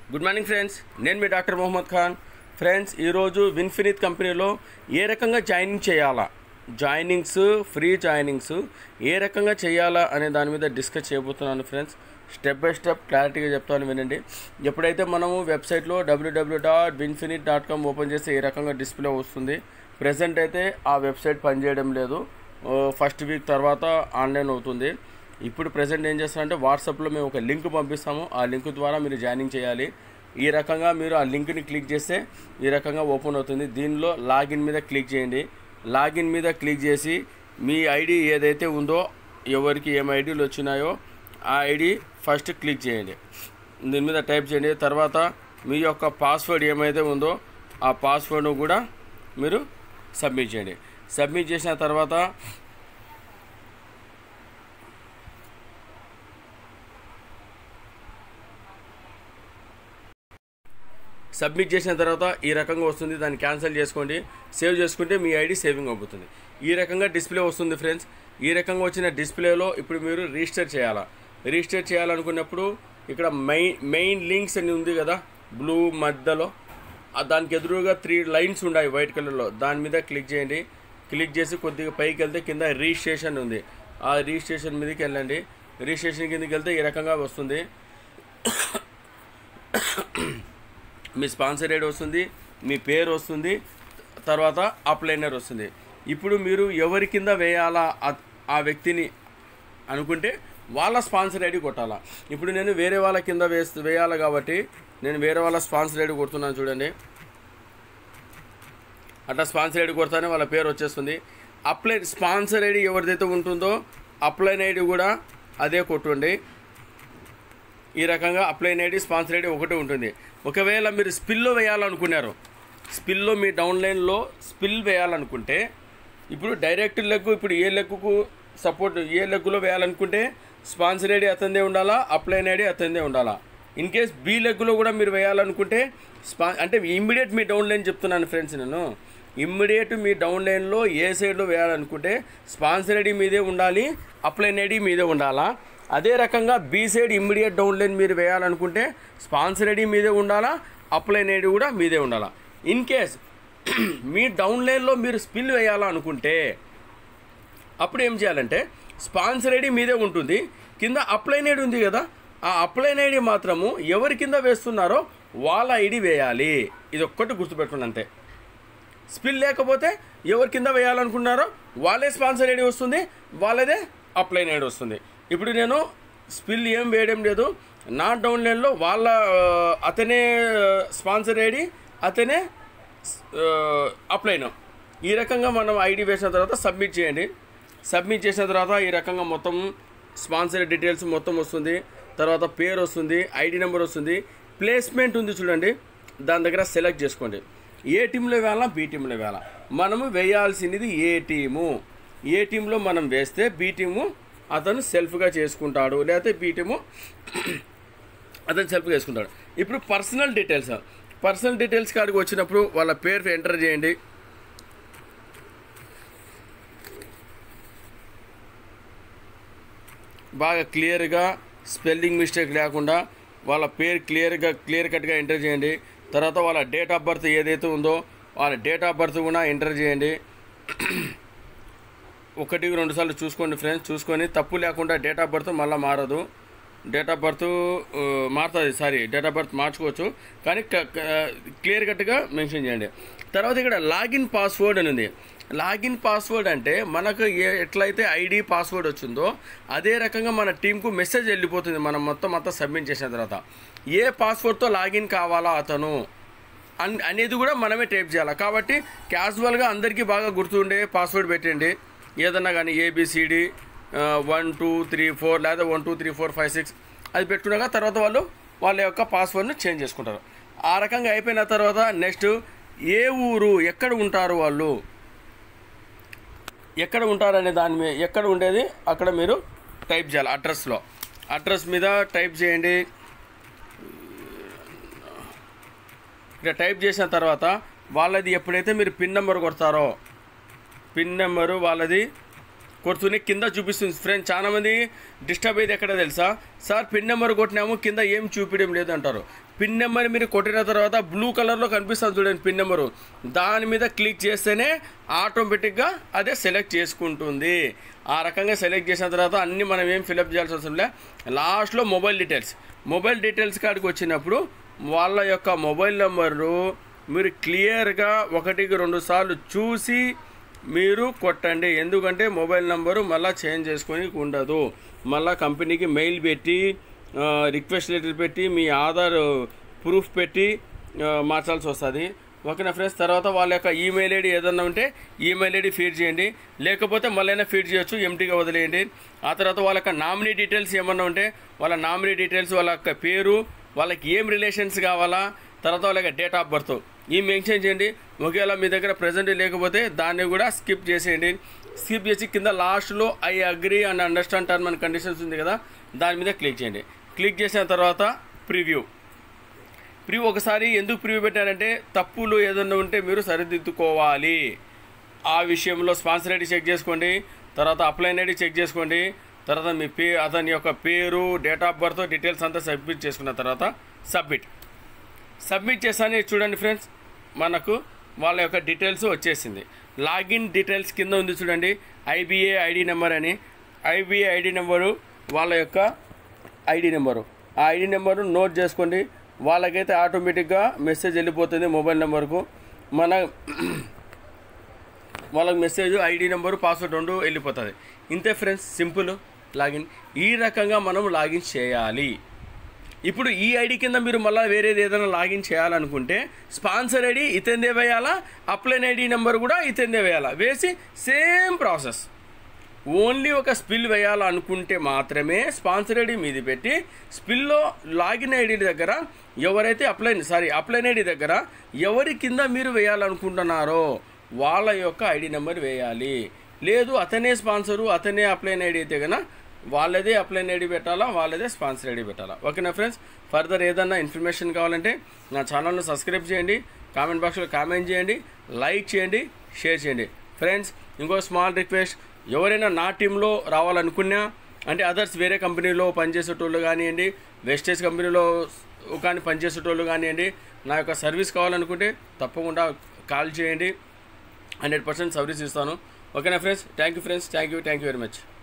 good morning friends నేను మీ doctor Mohammad Khan friends ఈరోజు విన్ఫినిత్ కంపెనీలో ఏ రకంగా జాయినింగ్ చేయాలా జాయినింగ్స్ ఫ్రీ జాయినింగ్స్ ఏ రకంగా చేయాలా అనే దాని మీద డిస్కస్ చేయబోతున్నాను ఫ్రెండ్స్ స్టెప్ బై స్టెప్ క్లారిటీగా చెప్తాను వినండి ఎప్పుడైతే మనము వెబ్సైట్లో WWW dot Winfinit dot com open చేస్తే ఏ రకంగా డిస్ప్లే వస్తుంది ప్రజెంట్ అయితే ఆ వెబ్సైట్ పనిచేయడం లేదు ఫస్ట్ వీక్ తర్వాత ఆన్లైన్ అవుతుంది ఇప్పుడు ప్రజెంట్ ఏం చేస్తారంటే వాట్సాప్లో మేము ఒక లింక్ పంపిస్తాము ఆ లింక్ ద్వారా మీరు జాయినింగ్ చేయాలి ఈ రకంగా మీరు ఆ లింక్ని క్లిక్ చేస్తే ఈ రకంగా ఓపెన్ అవుతుంది దీనిలో లాగిన్ మీద క్లిక్ చేయండి లాగిన్ మీద క్లిక్ చేసి మీ ఐడి ఏదైతే ఉందో ఎవరికి ఏం ఐడీలు వచ్చినాయో ఆ ఐడి ఫస్ట్ క్లిక్ చేయండి దీని మీద టైప్ చేయండి తర్వాత మీ యొక్క పాస్వర్డ్ ఏమైతే ఉందో ఆ పాస్వర్డ్ను కూడా మీరు సబ్మిట్ చేయండి సబ్మిట్ చేసిన తర్వాత సబ్మిట్ చేసిన తర్వాత ఈ రకంగా వస్తుంది దాన్ని క్యాన్సిల్ చేసుకోండి సేవ్ చేసుకుంటే మీ ఐడి సేవింగ్ అవుతుంది ఈ రకంగా డిస్ప్లే వస్తుంది ఫ్రెండ్స్ ఈ రకంగా వచ్చిన డిస్ప్లేలో ఇప్పుడు మీరు రిజిస్టర్ చేయాలా రిజిస్టర్ చేయాలనుకున్నప్పుడు ఇక్కడ మెయిన్ మెయిన్ లింక్స్ అని ఉంది కదా బ్లూ మధ్యలో ఆ దానికి ఎదురుగా త్రీ లైన్స్ ఉన్నాయి వైట్ కలర్లో దాని మీద క్లిక్ చేయండి క్లిక్ చేసి కొద్దిగా పైకి వెళ్తే కింద రిజిస్ట్రేషన్ ఉంది ఆ రిజిస్ట్రేషన్ మీదకి వెళ్ళండి రిజిస్ట్రేషన్ కిందకి వెళ్తే ఈ రకంగా వస్తుంది మీ స్పాన్సర్ ఐడి వస్తుంది మీ పేరు వస్తుంది తర్వాత అప్లైనర్ వస్తుంది ఇప్పుడు మీరు ఎవరి కింద వేయాలా ఆ- ఆ వ్యక్తిని అనుకుంటే వాళ్ళ స్పాన్సర్ ఐడి కొట్టాలా ఇప్పుడు నేను వేరే వాళ్ళ కింద వేస్తూ వేయాలి కాబట్టి నేను వేరే వాళ్ళ స్పాన్సర్ ఐడి కొడుతున్నాను చూడండి అట్లా స్పాన్సర్ ఐడి కొడతానే వాళ్ళ పేరు వచ్చేస్తుంది అప్లై స్పాన్సర్ ఐడి ఎవరిదైతే ఉంటుందో అప్లైన్ ఐడి కూడా అదే కొట్టుండి ఈ రకంగా అప్లైన్ ఐడి స్పాన్సర్ ఐడి ఒకటే ఉంటుంది ఒకవేళ మీరు స్పిల్లో వేయాలనుకున్నారు స్పిల్లో మీ డౌన్లైన్లో స్పిల్ వేయాలనుకుంటే ఇప్పుడు డైరెక్ట్ లెగ్ ఇప్పుడు ఏ లెగ్కు సపోర్ట్ ఏ లెగ్గులో వేయాలనుకుంటే స్పాన్సర్ ఐడి అతందే ఉండాలా అప్లైన్ ఐడి అతందే ఉండాలా ఇన్ కేస్ బి లెగ్గులో కూడా మీరు వేయాలనుకుంటే స్పా అంటే ఇమ్మీడియట్ మీ డౌన్లైన్ చెప్తున్నాను ఫ్రెండ్స్ నేను ఇమ్మీడియట్ మీ డౌన్లైన్లో ఏ సైడ్లో వేయాలనుకుంటే స్పాన్సర్ ఐడి మీదే ఉండాలి అప్లైన్ ఐడి మీదే ఉండాలా అదే రకంగా బీ సైడ్ ఇమ్మీడియట్ డౌన్లైన్ మీరు వేయాలనుకుంటే స్పాన్సర్ ఐడి మీదే ఉండాలా అప్లైన్ ఐడి కూడా మీదే ఉండాలా ఇన్ కేస్ మీ డౌన్లైన్లో మీరు స్పిల్ వేయాలనుకుంటే అప్పుడు ఏం చేయాలంటే స్పాన్సర్ ఐడి మీదే ఉంటుంది కింద అప్లైన్ ఐడి ఉంది కదా ఆ అప్లైన్ ఐడి మాత్రము ఎవరి కింద వేస్తున్నారో వాళ్ళ ఐడి వేయాలి ఇది ఒక్కటి గుర్తుపెట్టుకోండి అంతే స్పిల్ లేకపోతే ఎవరి కింద వేయాలనుకున్నారో వాళ్ళే స్పాన్సర్ ఐడి వస్తుంది వాళ్ళదే అప్లైన్ ఐడి వస్తుంది ఇప్పుడు నేను స్పిల్ ఏం వేయడం లేదు నా డౌన్లైన్లో వాళ్ళ ఆ, అతనే స్పాన్సర్ ఐడి అతనే అప్లైన్ ఈ రకంగా మనం ఐడి వేసిన తర్వాత సబ్మిట్ చేయండి సబ్మిట్ చేసిన తర్వాత ఈ రకంగా మొత్తం స్పాన్సర్ డీటెయిల్స్ మొత్తం వస్తుంది తర్వాత పేరు వస్తుంది ఐడి నెంబర్ వస్తుంది ప్లేస్మెంట్ ఉంది చూడండి దాని దగ్గర సెలెక్ట్ చేసుకోండి ఏ టీంలో వేయాలా బి టీంలో వేయాలా మనము వేయాల్సినది ఏ టీము ఏ టీంలో మనం వేస్తే బి టీము అతను సెల్ఫ్గా చేసుకుంటాడు లేకపోతే బి టీము అతను సెల్ఫ్గా చేసుకుంటాడు ఇప్పుడు పర్సనల్ డీటెయిల్స్ పర్సనల్ డీటెయిల్స్ కాడికి వచ్చినప్పుడు వాళ్ళ పేరు ఎంటర్ చేయండి బాగా క్లియర్గా స్పెల్లింగ్ మిస్టేక్ లేకుండా వాళ్ళ పేరు క్లియర్గా క్లియర్ కట్గా ఎంటర్ చేయండి తర్వాత వాళ్ళ డేట్ ఆఫ్ బర్త్ ఏదైతే ఉందో వాళ్ళ డేట్ ఆఫ్ బర్త్ కూడా ఎంటర్ చేయండి ఒకటి రెండు సార్లు చూసుకోండి ఫ్రెండ్స్ చూసుకొని తప్పు లేకుండా డేట్ ఆఫ్ బర్త్ మళ్ళీ మారదు డేట్ ఆఫ్ బర్త్ మారుతుంది సారీ డేట్ ఆఫ్ బర్త్ మార్చుకోవచ్చు కానీ క్లియర్ కట్గా మెన్షన్ చేయండి తర్వాత ఇక్కడ లాగిన్ పాస్వర్డ్ అని ఉంది లాగిన్ పాస్వర్డ్ అంటే మనకు ఏ ఎట్లయితే ఐడి పాస్వర్డ్ వచ్చిందో అదే రకంగా మన టీంకు మెసేజ్ వెళ్ళిపోతుంది మనం మొత్తం అంతా సబ్మిట్ చేసిన తర్వాత ఏ పాస్వర్డ్తో లాగిన్ కావాలా అతను అన్ అనేది కూడా మనమే టైప్ చేయాలి కాబట్టి క్యాజువల్గా అందరికీ బాగా గుర్తుండే పాస్వర్డ్ పెట్టండి ఏదన్నా కానీ ABCD one two three four లేదా one two three four five six అది పెట్టుకున్నాక తర్వాత వాళ్ళు వాళ్ళ యొక్క పాస్వర్డ్ను చేంజ్ చేసుకుంటారు ఆ రకంగా అయిపోయిన తర్వాత నెక్స్ట్ ఏ ఊరు ఎక్కడ ఉంటారు వాళ్ళు ఎక్కడ ఉంటారనే దాని మీద ఎక్కడ ఉండేది అక్కడ మీరు టైప్ చేయాలి అడ్రస్లో అడ్రస్ మీద టైప్ చేయండి ఇక్కడ టైప్ చేసిన తర్వాత వాళ్ళది ఎప్పుడైతే మీరు పిన్ నెంబర్ కొడతారో పిన్ నెంబరు వాళ్ళది కొడుతూనే కింద చూపిస్తుంది ఫ్రెండ్స్ చాలా మంది డిస్టర్బ్ అయ్యేది ఎక్కడ తెలుసా సార్ పిన్ నెంబర్ కొట్టినాము కింద ఏం చూపించడం లేదు అంటారు పిన్ నెంబర్ మీరు కొట్టిన తర్వాత బ్లూ కలర్లో కనిపిస్తుంది చూడండి పిన్ నెంబరు దాని మీద క్లిక్ చేస్తేనే ఆటోమేటిక్గా అదే సెలెక్ట్ చేసుకుంటుంది ఆ రకంగా సెలెక్ట్ చేసిన తర్వాత అన్నీ మనం ఏం ఫిలప్ చేయాల్సి అవసరం లే లాస్ట్లో మొబైల్ డీటెయిల్స్ మొబైల్ డీటెయిల్స్ కాడికి వచ్చినప్పుడు వాళ్ళ యొక్క మొబైల్ నెంబరు మీరు క్లియర్గా ఒకటికి రెండు సార్లు చూసి మీరు కొట్టండి ఎందుకంటే మొబైల్ నెంబరు మళ్ళీ చేంజ్ చేసుకొని ఉండదు మళ్ళీ కంపెనీకి మెయిల్ పెట్టి ఆ, రిక్వెస్ట్ లెటర్ పెట్టి మీ ఆధార్ ప్రూఫ్ పెట్టి ఆ, మార్చాల్సి వస్తుంది ఓకేనా ఫ్రెండ్స్ తర్వాత వాళ్ళ యొక్క ఈమెయిల్ ఐడి ఏదన్నా ఉంటే ఈమెయిల్ ఐడి ఫీడ్ చేయండి లేకపోతే మళ్ళీ ఫీడ్ చేయొచ్చు ఎంటీగా వదిలేయండి ఆ తర్వాత వాళ్ళ యొక్క నామినీ డీటెయిల్స్ ఏమన్నా ఉంటే వాళ్ళ నామినీ డీటెయిల్స్ వాళ్ళ యొక్క పేరు వాళ్ళకి ఏం రిలేషన్స్ కావాలా తర్వాత వాళ్ళ యొక్క డేట్ ఆఫ్ బర్త్ ఈ మెన్షన్ చేయండి ఒకవేళ మీ దగ్గర ప్రజెంట్ లేకపోతే దాన్ని కూడా స్కిప్ చేసేయండి స్కిప్ చేసి కింద లాస్ట్లో I agree and understand term and conditions ఉంది కదా దాని మీద క్లిక్ చేయండి క్లిక్ చేసిన తర్వాత ప్రివ్యూ ప్రివ్యూ ఒకసారి ఎందుకు ప్రివ్యూ పెట్టారంటే తప్పులు ఏదన్నా ఉంటే మీరు సరిదిద్దుకోవాలి ఆ విషయంలో స్పాన్సర్ ఐడి చెక్ చేసుకోండి తర్వాత అప్లైన్ ఐడి చెక్ చేసుకోండి తర్వాత మీ పే అతని యొక్క పేరు డేట్ ఆఫ్ బర్త్ డీటెయిల్స్ అంతా సబ్మిట్ చేసుకున్న తర్వాత సబ్మిట్ సబ్మిట్ చేస్తాను చూడండి ఫ్రెండ్స్ మనకు వాళ్ళ యొక్క డీటెయిల్స్ వచ్చేసింది లాగిన్ డీటెయిల్స్ కింద ఉంది చూడండి ఐబీఏ ఐడి నెంబర్ అని ఐబీఏ ఐడి నెంబరు వాళ్ళ యొక్క ఐడి నెంబరు ఆ ఐడి నెంబరు నోట్ చేసుకోండి వాళ్ళకైతే ఆటోమేటిక్గా మెసేజ్ వెళ్ళిపోతుంది మొబైల్ నెంబర్కు మన వాళ్ళకి మెసేజ్ ఐడి నెంబరు పాస్వర్డ్ రెండు వెళ్ళిపోతుంది ఇంతే ఫ్రెండ్స్ సింపుల్ లాగిన్ ఈ రకంగా మనం లాగిన్ చేయాలి ఇప్పుడు ఈ ఐడి కింద మీరు మళ్ళీ వేరేది ఏదైనా లాగిన్ చేయాలనుకుంటే స్పాన్సర్ ఐడి ఇతందే వేయాలా అప్లైన్ ఐడి నెంబర్ కూడా ఇతందే వేయాలా వేసి సేమ్ ప్రాసెస్ ఓన్లీ ఒక స్పిల్ వేయాలనుకుంటే మాత్రమే స్పాన్సర్ ఐడి మీది పెట్టి స్పిల్లో లాగిన్ ఐడి దగ్గర ఎవరైతే అప్లైన్ సారీ అప్లైన్ ఐడి దగ్గర ఎవరి కింద మీరు వేయాలనుకుంటున్నారో వాళ్ళ యొక్క ఐడి నెంబర్ వేయాలి లేదు అతనే స్పాన్సరు అతనే అప్లైన్ ఐడి అయితే కనుక వాళ్ళదే అప్లైన్ ఐడి పెట్టాలా వాళ్ళదే స్పాన్సర్ ఐడి పెట్టాలా ఓకేనా ఫ్రెండ్స్ ఫర్దర్ ఏదన్నా ఇన్ఫర్మేషన్ కావాలంటే నా ఛానల్ను సబ్స్క్రైబ్ చేయండి కామెంట్ బాక్స్లో కామెంట్ చేయండి లైక్ చేయండి షేర్ చేయండి ఫ్రెండ్స్ ఇంకో స్మాల్ రిక్వెస్ట్ ఎవరైనా నా టీంలో రావాలనుకున్నా అంటే అదర్స్ వేరే కంపెనీలో పనిచేసేటోళ్ళు కానివ్వండి వెస్టేజ్ కంపెనీలో కానీ పనిచేసేటోళ్ళు కానివ్వండి నా యొక్క సర్వీస్ కావాలనుకుంటే తప్పకుండా కాల్ చేయండి హండ్రెడ్ పర్సెంట్ సర్వీస్ ఇస్తాను ఓకేనా friends thank you friends thank you thank you very much